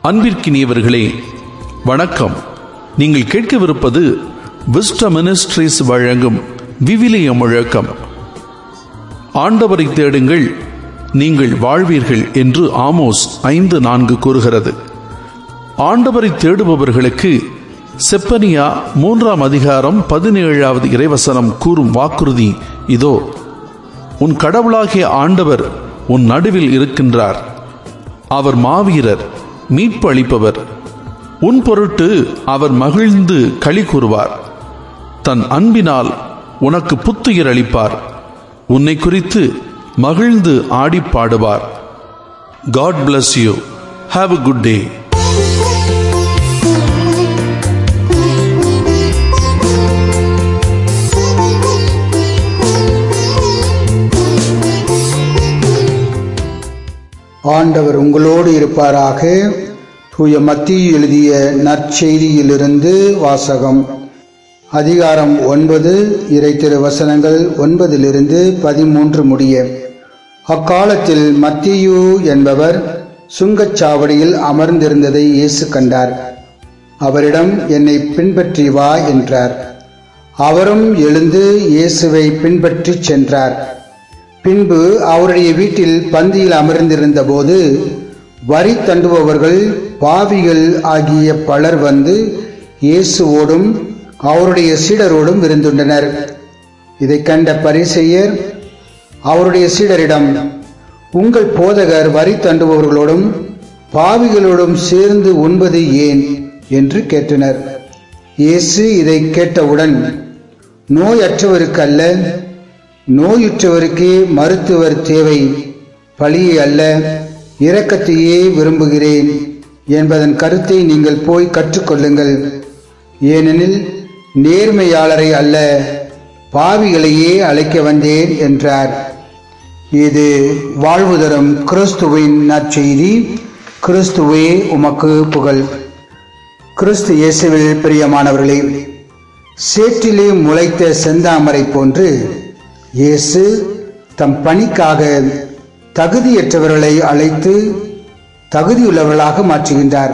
அன்பிற்கினியவர்களே வணக்கம் நீங்கள் கேட்கவிருப்பது விஸ்ட மினிஸ்ட்ரிஸ் வழங்கும் விவிலிய முழக்கம் ஆண்டவரை தேடுங்கள் நீங்கள் வாழ்வீர்கள் என்று ஆமோஸ் ஐந்து நான்கு கூறுகிறது ஆண்டவரை தேடுபவர்களுக்கு செப்பனியா மூன்றாம் அதிகாரம் பதினேழாவது இறைவசனம் கூறும் வாக்குறுதி இதோ உன் கடவுளாகிய ஆண்டவர் உன் நடுவில் இருக்கின்றார் அவர் மாவீரர் மீட்பு அளிப்பவர் உன் பொருட்டு அவர் மகிழ்ந்து களி கூறுவார் தன் அன்பினால் உனக்கு புத்துயிர் அளிப்பார் உன்னை குறித்து மகிழ்ந்து ஆடி பாடுவார் God bless you have a good day ஆண்டவர் உங்களோடு இருப்பாராக தூய மத்திய எழுதிய நற்செய்தியிலிருந்து வாசகம் அதிகாரம் ஒன்பது இறைத்திரு வசனங்கள் ஒன்பதிலிருந்து பதிமூன்று முடிய அக்காலத்தில் மத்தியு என்பவர் சுங்கச்சாவடியில் அமர்ந்திருந்ததை இயேசு கண்டார் அவரிடம் என்னை பின்பற்றி வா என்றார் அவரும் எழுந்து இயேசுவை பின்பற்றிச் சென்றார் பின்பு அவருடைய வீட்டில் பந்தியில் அமர்ந்திருந்த போது வரி தண்டுபவர்கள் பாவிகள் ஆகிய பலர் வந்து இயேசுவோடும் அவருடைய சீடரோடும் விருந்துண்டனர் இதை கண்ட பரிசெயர் அவருடைய சீடரிடம் உங்கள் போதகர் வரி தண்டுபவர்களோடும் பாவிகளோடும் சேர்ந்து உண்பது ஏன் என்று கேட்டனர் இயேசு இதை கேட்டவுடன் நோயற்றவருக்கு அல்ல நோயுற்றவருக்கே மருத்துவர் தேவை பழியை அல்ல இரக்கத்தையே விரும்புகிறேன் என்பதன் கருத்தை நீங்கள் போய் கற்றுக்கொள்ளுங்கள் ஏனெனில் நேர்மையாளரை அல்ல பாவிகளையே அழைக்க வந்தேன் என்றார் இது வாழ்வு தரும் கிறிஸ்துவின் நற்செய்தி கிறிஸ்துவே உமக்கு புகழ் கிறிஸ்து இயேசுவில் பிரியமானவர்களே சேற்றிலே முளைத்த செந்தாமரை போன்று இயேசு தம் பணிக்காக தகுதியற்றவர்களை அழைத்து தகுதியுள்ளவர்களாக மாற்றுகின்றார்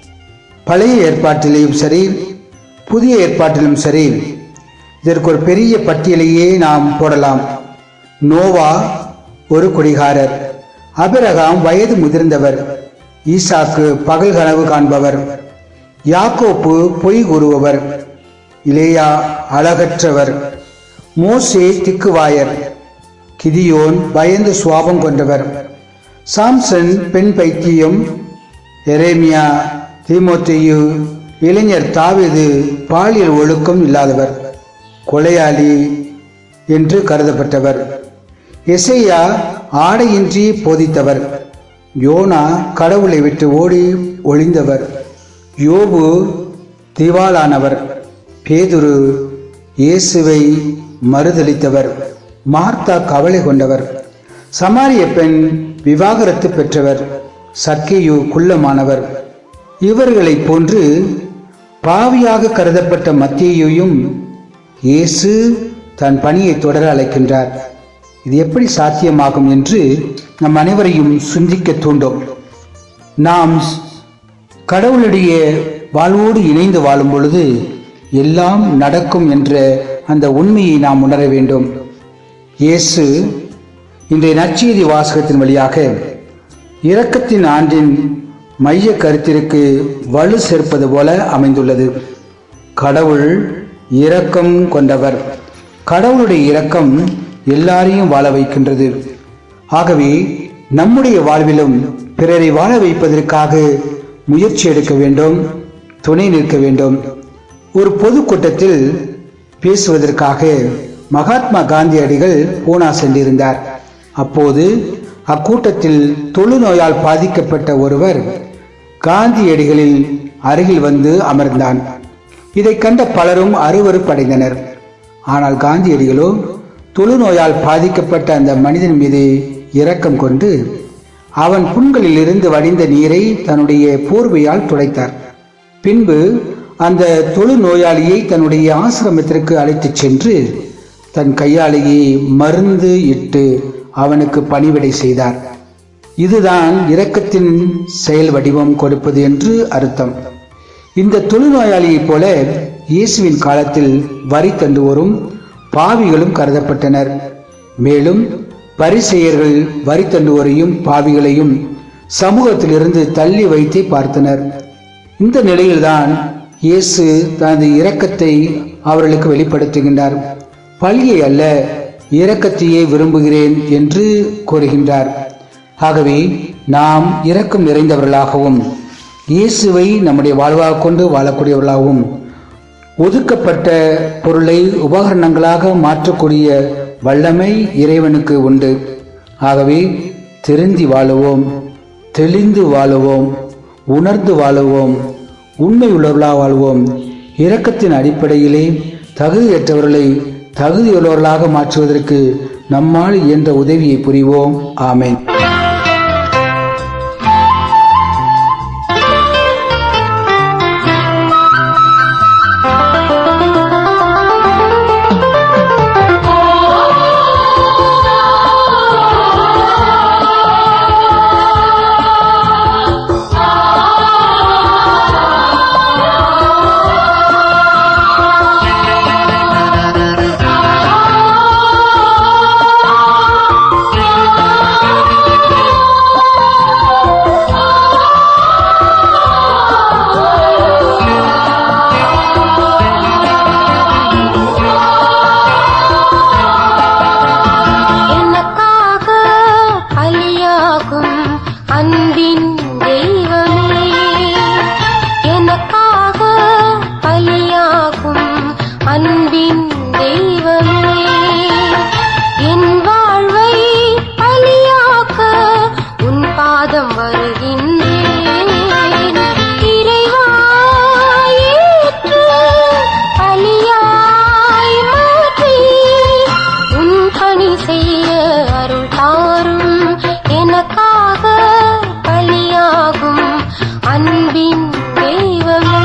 பழைய ஏற்பாட்டிலேயும் சரி புதிய ஏற்பாட்டிலும் சரி இதற்கு ஒரு பெரிய பட்டியலையே நாம் போடலாம் நோவா ஒரு குடிகாரர் அபிரகாம் வயது முதிர்ந்தவர் ஈசாக்கு பகல் கனவு காண்பவர் யாக்கோப்பு பொய் கூறுபவர் இலேயா அழகற்றவர் மோசே திக்குவாயர் கிதியோன் பயந்து சுவாபம் கொண்டவர் சாம்சன் பெண் பைத்தியம் எரேமியா தீமோத்தேயு இளைஞர் தாவீது பாலியல் ஒழுக்கம் இல்லாதவர் கொலையாளி என்று கருதப்பட்டவர் எசையா ஆடையின்றி போதித்தவர் யோனா கடவுளை விட்டு ஓடி ஒளிந்தவர் யோபு திவாலானவர் பேதுரு இயேசுவை மறுதளித்தவர் மார்த்தா கவலை கொண்டவர் சமாரிய பெண் விவாகரத்து பெற்றவர் சர்க்கேயு குள்ளமானவர் இவர்களைப் போன்று பாவியாக கருதப்பட்ட மத்தியையும் இயேசு தன் பணியை தொடர அழைக்கின்றார் இது எப்படி சாத்தியமாகும் என்று நம் அனைவரையும் சிந்திக்க தூண்டும் நாம் கடவுளுடைய வாழ்வோடு இணைந்து வாழும் பொழுது எல்லாம் நடக்கும் என்ற அந்த உண்மையை நாம் உணர வேண்டும் இயேசு இன்றைய நற்செய்தி வாசகத்தின் வழியாக இரக்கத்தின் ஆண்டின் மைய கருத்திற்கு வலு சேர்ப்பது போல அமைந்துள்ளது கடவுள் இரக்கம் கொண்டவர் கடவுளுடைய இரக்கம் எல்லாரையும் வாழ வைக்கின்றது ஆகவே நம்முடைய வாழ்விலும் பிறரை வாழ வைப்பதற்காக முயற்சி எடுக்க வேண்டும் துணை நிற்க வேண்டும் ஒரு பொதுக்கூட்டத்தில் பேசுவதற்காக மகாத்மா காந்தியடிகள் பூனா சென்றிருந்தார் அப்போது அக்கூட்டத்தில் தொழுநோயால் பாதிக்கப்பட்ட ஒருவர் காந்தியடிகளில் அருகில் வந்து அமர்ந்தான் இதை கண்ட பலரும் அருவறுப்படைந்தனர் ஆனால் காந்தியடிகளோ தொழுநோயால் பாதிக்கப்பட்ட அந்த மனிதன் மீது இரக்கம் கொண்டு அவன் புண்களில் இருந்து வடிந்த நீரை தன்னுடைய போர்வையால் துடைத்தார் பின்பு அந்த தொழு நோயாளியை தன்னுடைய ஆசிரமத்திற்கு அழைத்துச் சென்று தன் கையாலேயே மருந்து இட்டு அவனுக்கு பணிவிடை செய்தார் இதுதான் இரக்கத்தின் செயல் வடிவம் கொடுப்பது என்று அர்த்தம் இந்த தொழுநோயாளியைப் போல இயேசுவின் காலத்தில் வரி தண்டுவோரும் பாவிகளும் கருதப்பட்டனர் மேலும் பரிசெயர்கள் வரி தண்டுவோரையும் பாவிகளையும் சமூகத்திலிருந்து தள்ளி வைத்தே பார்த்தனர் இந்த நிலையில்தான் இயேசு தனது இரக்கத்தை அவர்களுக்கு வெளிப்படுத்துகின்றார் பழியை அல்ல இரக்கத்தையே விரும்புகிறேன் என்று கூறுகின்றார் ஆகவே நாம் இரக்கம் நிறைந்தவர்களாகவும் இயேசுவை நம்முடைய வாழ்வாக கொண்டு வாழக்கூடியவர்களாகவும் ஒதுக்கப்பட்ட பொருளை உபகரணங்களாக மாற்றக்கூடிய வல்லமை இறைவனுக்கு உண்டு ஆகவே திருந்தி வாழுவோம் தெளிந்து வாழுவோம் உணர்ந்து வாழுவோம் உண்மை உள்ளவர்களாக வாழ்வோம் இரக்கத்தின் அடிப்படையிலே தகுதியற்றவர்களை தகுதியுள்ளவர்களாக மாற்றுவதற்கு நம்மால் இயன்ற உதவியை புரிவோம் ஆமேன் எனக்காக பலியாகும் அன்பின் தெய்வமே எனக்காக பலியாகும் அன்பின் தெய்வமே என் வாழ்வை பலியாக்க உன் பாதம் வருகின்றேன் இறைவா ஏற்று பலியாய் மாற்றி உன் பணி செய்ய அருள் தாரும் எனக்காக பலியாகும் அன்பின் தெய்வமே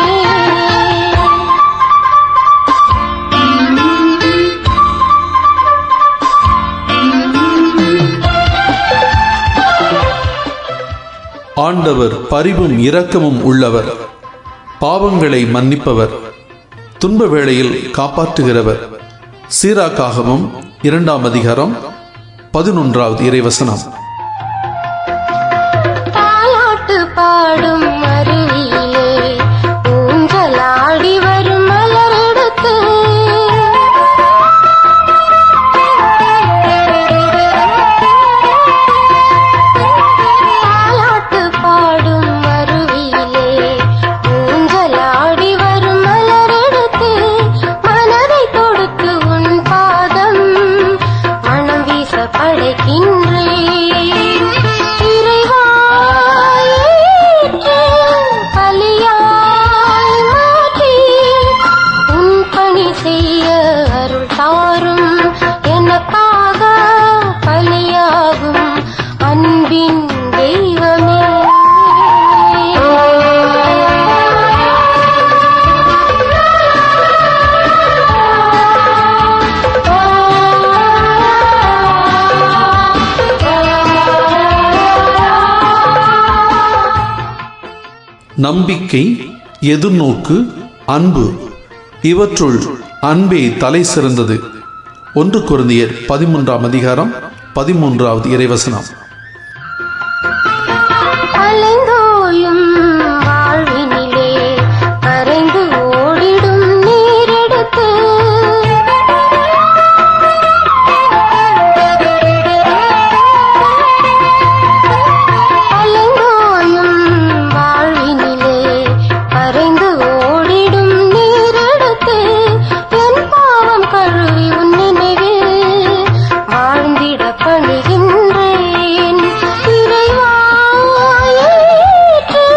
ஆண்டவர் பரிவும் இரக்கமும் உள்ளவர் பாவங்களை மன்னிப்பவர் துன்ப வேளையில் காப்பாற்றுகிறவர் சீராக்காகவும் இரண்டாம் அதிகாரம் பதினொன்றாவது இறைவசனம் தாலாட்டு பாடும் அருவியிலே ஊஞ்சலாடி வரும் மலரெடுத்து தாலாட்டு பாடும் அருவியிலே ஊஞ்சலாடி வரும் மலரெடுத்து மனதை தொடுத்து உன் பாதம் மனம் வீச படைக்கின்றேன் இறைவா ஏற்று பலியாய் மாற்றி உன் பணி செய்ய அருள் தாரும் எனக்காக பலியாகும் அன்பின் தெய்வமே நம்பிக்கை எதிர்நோக்கு அன்பு இவற்றுள் அன்பே தலை சிறந்தது ஒன்று குருந்தியர் பதிமூன்றாம் அதிகாரம் பதிமூன்றாவது இறைவசனம் அலைந்தோயும் வாழ்வினிலே கரைந்து ஓடிடும் நீரெடுத்து அலைந்தோயும் வாழ்வினிலே கரைந்து ஓடிடும் நீரெடுத்து என் பாவம் கழுவி உன் நினைவில் வாழ்ந்திட பணிகின்றேன் இறைவா ஏற்று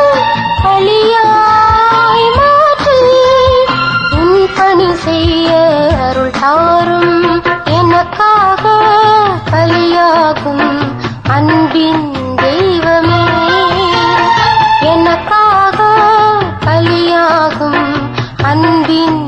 பலியாய் மாற்றி உன் பணி செய்ய அருள் தாரும் எனக்காக பலியாகும் அன்பின் தெய்வமே எனக்காக பலியாகும் அன்பின்